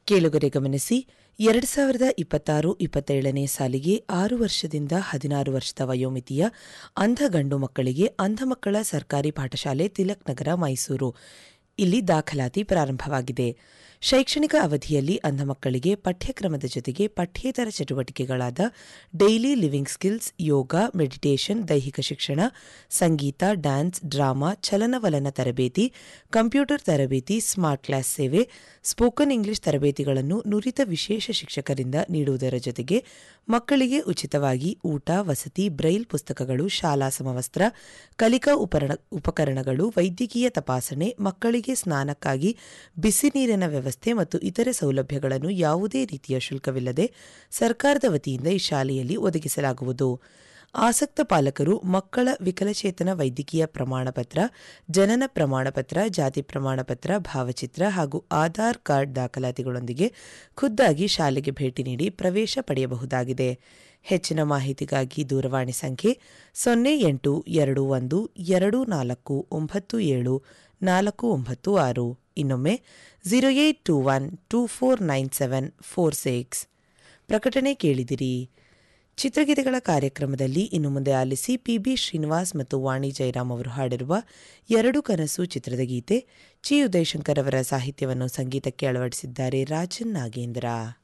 ಕೇಳುಗರೆ ಗಮನಿಸಿ ಎರಡು ಸಾವಿರದ ಇಪ್ಪತ್ತಾರು ಇಪ್ಪತ್ತೇಳನೇ ಸಾಲಿಗೆ ಆರು ವರ್ಷದಿಂದ ಹದಿನಾರು ವರ್ಷದ ವಯೋಮಿತಿಯ ಅಂಧ ಗಂಡು ಮಕ್ಕಳಿಗೆ ಅಂಧ ಮಕ್ಕಳ ಸರ್ಕಾರಿ ಪಾಠಶಾಲೆ ತಿಲಕ್ ನಗರ ಮೈಸೂರು ಇಲ್ಲಿ ದಾಖಲಾತಿ ಪ್ರಾರಂಭವಾಗಿದೆ ಶೈಕ್ಷಣಿಕ ಅವಧಿಯಲ್ಲಿ ಅಂಧ ಮಕ್ಕಳಿಗೆ ಪಠ್ಯಕ್ರಮದ ಜೊತೆಗೆ ಪಠ್ಯೇತರ ಚಟುವಟಿಕೆಗಳಾದ daily living skills yoga meditation ದೈಹಿಕ ಶಿಕ್ಷಣ ಸಂಗೀತ ಡ್ಯಾನ್ಸ್ ಡ್ರಾಮಾ ಚಲನವಲನ ತರಬೇತಿ ಕಂಪ್ಯೂಟರ್ ತರಬೇತಿ ಸ್ಮಾರ್ಟ್ ಕ್ಲಾಸ್ ಸೇವೆ ಸ್ಪೋಕನ್ ಇಂಗ್ಲಿಷ್ ತರಬೇತಿಗಳನ್ನು ನುರಿತ ವಿಶೇಷ ಶಿಕ್ಷಕರಿಂದ ನೀಡುವುದರ ಜೊತೆಗೆ ಮಕ್ಕಳಿಗೆ ಉಚಿತವಾಗಿ ಊಟ ವಸತಿ ಬ್ರೈಲ್ ಪುಸ್ತಕಗಳು ಶಾಲಾ ಸಮವಸ್ತ್ರ ಕಲಿಕಾ ಉಪರಣ- ಉಪಕರಣಗಳು ವೈದ್ಯಕೀಯ ತಪಾಸಣೆ ಮಕ್ಕಳಿಗೆ ಸ್ನಾನಕ್ಕಾಗಿ ಬಿಸಿ ನೀರಿನ ವ್ಯವಸ್ಥೆ ಮತ್ತು ಇತರೆ ಸೌಲಭ್ಯಗಳನ್ನು ಯಾವುದೇ ರೀತಿಯ ಶುಲ್ಕವಿಲ್ಲದೆ ಸರ್ಕಾರದ ವತಿಯಿಂದ ಈ ಶಾಲೆಯಲ್ಲಿ ಒದಗಿಸಲಾಗುವುದು ಆಸಕ್ತ ಪಾಲಕರು ಮಕ್ಕಳ ವಿಕಲಚೇತನ ವೈದ್ಯಕೀಯ ಪ್ರಮಾಣಪತ್ರ ಜನನ ಪ್ರಮಾಣಪತ್ರ ಜಾತಿ ಪ್ರಮಾಣಪತ್ರ ಭಾವಚಿತ್ರ ಹಾಗೂ ಆಧಾರ್ ಕಾರ್ಡ್ ದಾಖಲಾತಿಗಳೊಂದಿಗೆ ಖುದ್ದಾಗಿ ಶಾಲೆಗೆ ಭೇಟಿ ನೀಡಿ ಪ್ರವೇಶ ಪಡೆಯಬಹುದಾಗಿದೆ ಹೆಚ್ಚಿನ ಮಾಹಿತಿಗಾಗಿ ದೂರವಾಣಿ ಸಂಖ್ಯೆ ಸೊನ್ನೆ ಎಂಟು ಎರಡು ಒಂದು ಎರಡು ನಾಲ್ಕು ಒಂಬತ್ತು ಏಳು ನಾಲ್ಕು ಒಂಬತ್ತು ಆರು ಇನ್ನೊಮ್ಮೆ zero eight two one two four nine seven four six ಪ್ರಕಟಣೆ ಕೇಳಿದಿರಿ ಚಿತ್ರಗೀತೆಗಳ ಕಾರ್ಯಕ್ರಮದಲ್ಲಿ ಇನ್ನು ಮುಂದೆ ಆಲಿಸಿ ಪಿಬಿ ಶ್ರೀನಿವಾಸ್ ಮತ್ತು ವಾಣಿ ಜಯರಾಮ್ ಅವರು ಹಾಡಿರುವ ಎರಡು ಕನಸು ಚಿತ್ರದ ಗೀತೆ ಚಿ ಉದಯಶಂಕರ್ ಅವರ ಸಾಹಿತ್ಯವನ್ನು ಸಂಗೀತಕ್ಕೆ ಅಳವಡಿಸಿದ್ದಾರೆ ರಾಜನ್ ನಾಗೇಂದ್ರ